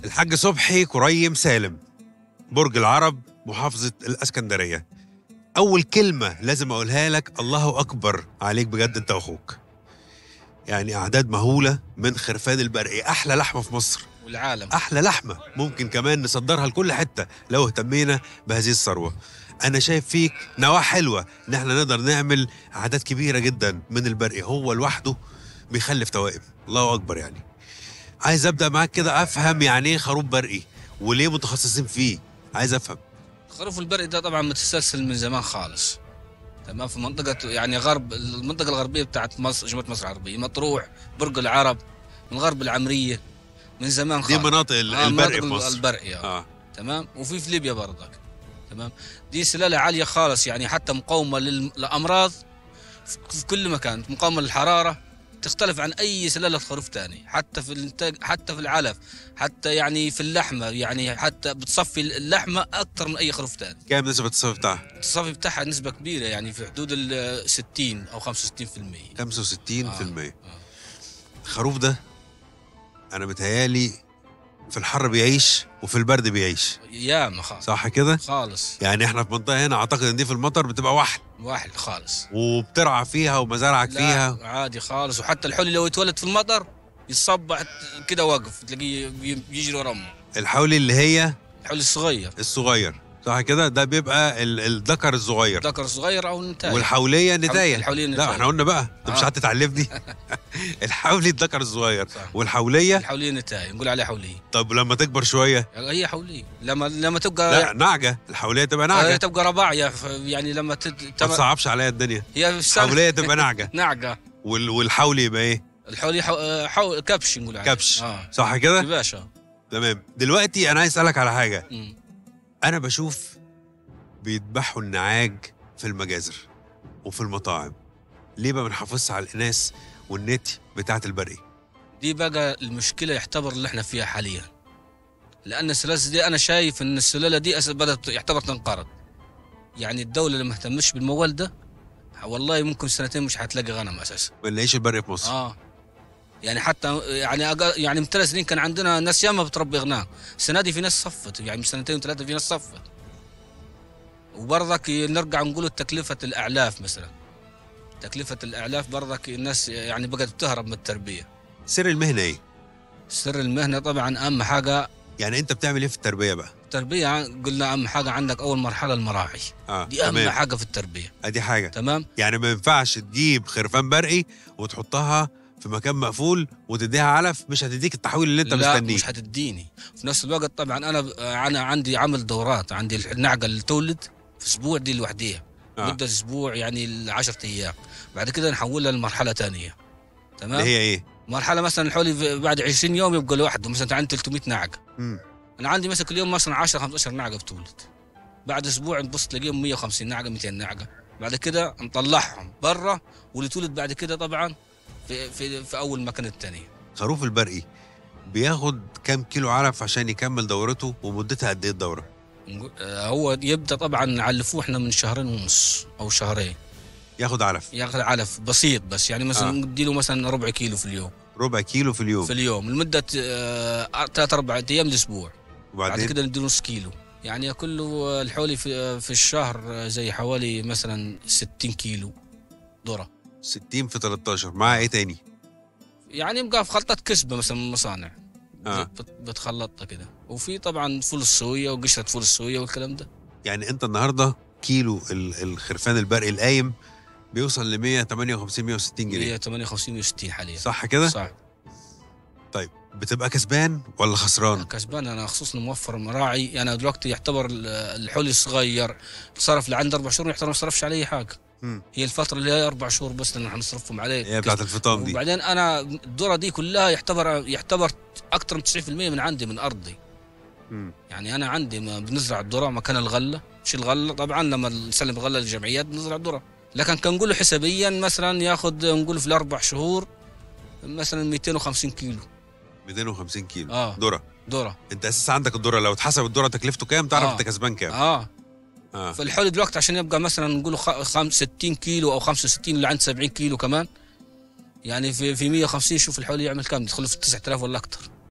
الحاج صبحي كريم سالم برج العرب محافظة الاسكندرية أول كلمة لازم أقولها لك الله أكبر عليك بجد أنت وأخوك يعني أعداد مهولة من خرفان البرقي أحلى لحمة في مصر والعالم احلى لحمه ممكن كمان نصدرها لكل حته لو اهتمينا بهذه الثروه انا شايف فيك نواه حلوه ان احنا نقدر نعمل اعداد كبيره جدا من البرقي هو لوحده بيخلف توائم الله اكبر يعني عايز ابدا معاك كده افهم يعني ايه خروف برقي وليه متخصصين فيه عايز افهم خروف البرق ده طبعا متسلسل من زمان خالص تمام في منطقة يعني غرب المنطقة الغربية بتاعت مصر جمهورية مصر العربية مطروح برج العرب من غرب العمرية من زمان دي خالص مناطق ال- آه، البرقي مناطق في مصر البرقي آه. اه تمام وفي في ليبيا برضك تمام دي سلالة عالية خالص يعني حتى مقاومة لل- للأمراض في في كل مكان مقاومة للحرارة تختلف عن أي سلالة خروف تاني حتى في الإنتاج حتى في العلف حتى يعني في اللحمة يعني حتى بتصفي اللحمة أكثر من أي خروف تاني كام نسبه التصرف بتاعها التصافي بتاعها نسبة كبيرة يعني في حدود ال 60 أو 65% 65% الخروف ده انا متهيالي في الحر بيعيش وفي البرد بيعيش ياما خالص صح كده خالص يعني احنا في منطقه هنا اعتقد ان دي في المطر بتبقى وحل واحد خالص وبترعى فيها ومزارعك لا فيها عادي خالص وحتى الحلي لو يتولد في المطر يتصبح كده واقف تلاقيه بي- بيجري ورا امه الحولي اللي هي الحلي الصغير الصغير صح كده ده بيبقى ال- الذكر الصغير ذكر صغير او نتاية والحوليه ندايه الحوليه لا نتاية احنا قلنا بقى انت مش آه. قعدت تعلمني الحولي الذكر الصغير صح. والحوليه الحوليه نتاية نقول عليها حوليه طب لما تكبر شويه هي حوليه لما لما تبقى لا نعجه الحوليه تبقى هي نعجه تبقى رباعيه ف- يعني لما تت... ما تم... تصعبش عليا الدنيا هي في السنة- الحوليه تبقى نعجه نعقه وال- والحولي يبقى ايه الحوليه حو... حو... كبش نقول عليه كبش. اه صح يا كده باشا تمام دلوقتي انا عايز اسالك على حاجه مم. انا بشوف بيذبحوا النعاج في المجازر وفي المطاعم ليه ما بنحافظش على الاناث والنتي بتاعه البرقي دي بقى المشكله يعتبر اللي احنا فيها حاليا لان السلاسل دي انا شايف ان السلاله دي أس- بدات يعتبر تنقرض يعني الدوله اللي ما اهتمتش بالموال ده والله ممكن سنتين مش هتلاقي غنم اساسا ما نلاقيش البرقي في مصر اه يعني حتى يعني أقل يعني من ثلاث سنين كان عندنا ناس ياما بتربي غنام السنه دي في ناس صفت يعني من سنتين وثلاثه في ناس صفت وبرضك نرجع نقول تكلفه الاعلاف مثلا تكلفه الاعلاف برضك الناس يعني بقت بتهرب من التربيه سر المهنه ايه سر المهنه طبعا اهم حاجه يعني انت بتعمل ايه في التربيه بقى التربيه قلنا اهم حاجه عندك اول مرحله المراعي اه دي اهم تمام. حاجه في التربيه ادي حاجه تمام يعني ما ينفعش تجيب خرفان برقي وتحطها في مكان مقفول وتديها علف مش هتديك التحويل اللي انت لا مستنيه مش هتديني في نفس الوقت طبعا انا انا عندي عمل دورات عندي النعقه اللي تولد في اسبوع دي لوحديها آه. مده اسبوع يعني 10 ايام بعد كده نحولها لمرحله ثانيه تمام اللي هي ايه مرحله مثلا الحولي في- بعد 20 يوم يبقى لوحده مثلا أنت عندي 300 نعقه مم. انا عندي مثلا كل يوم مثلا 10 15 نعقه بتولد بعد اسبوع نبص تلاقيهم 150 نعقه 200 نعقه بعد كده نطلعهم برا واللي تولد بعد كده طبعا في في, في اول مكان الثانيه خروف البرقي بياخد كام كيلو علف عشان يكمل دورته ومدتها قد ايه الدوره نقول- آه، هو يبدا طبعا نعلفوه احنا من شهرين ونص او شهرين ياخد علف ياخذ علف بسيط بس يعني مثلا آه. نديله مثلا ربع كيلو في اليوم ربع كيلو في اليوم في اليوم لمده آه، ثلاث اربع ايام الاسبوع بعد وبعدين كده نديله نص كيلو يعني ياكل له الحولي في في الشهر زي حوالي مثلا 60 كيلو ذره 60 في 13 معاه ايه تاني يعني يبقى في خلطات كسبه مثلا من المصانع آه. بت- بتخلطها كده وفي طبعا فول الصويا وقشره فول الصويا والكلام ده يعني انت النهارده كيلو ال- الخرفان البرقي القايم بيوصل ل 158 160 جنيه 158 و60 حاليا صح كده صح طيب بتبقى كسبان ولا خسران كسبان انا خصوصا موفر مراعي انا دلوقتي يعتبر ال- الحولي صغير صرف لعند اربع شهور يعتبر ما صرفش علي حاجه مم. هي الفتره اللي هي اربع شهور بس اللي حنصرفهم عليه هي بتاعت الفطام دي وبعدين انا الذره دي كلها يعتبر يعتبر اكثر من 90% من عندي من ارضي مم. يعني انا عندي ما بنزرع الذره مكان الغله مش الغله طبعا لما نسلم الغله للجمعيات بنزرع الذره لكن كان نقول له حسابيا مثلا ياخذ نقول في الاربع شهور مثلا 250 كيلو 250 كيلو اه ذره ذره انت اساسا عندك الذره لو اتحسب الذره تكلفته كام تعرف آه. انت كسبان كام اه اه فالحولي دلوقتي عشان يبقى مثلا نقول 60 كيلو او 65 اللي عند 70 كيلو كمان يعني في في 150 شوف الحولي يعمل كم يدخل في 9000 ولا اكثر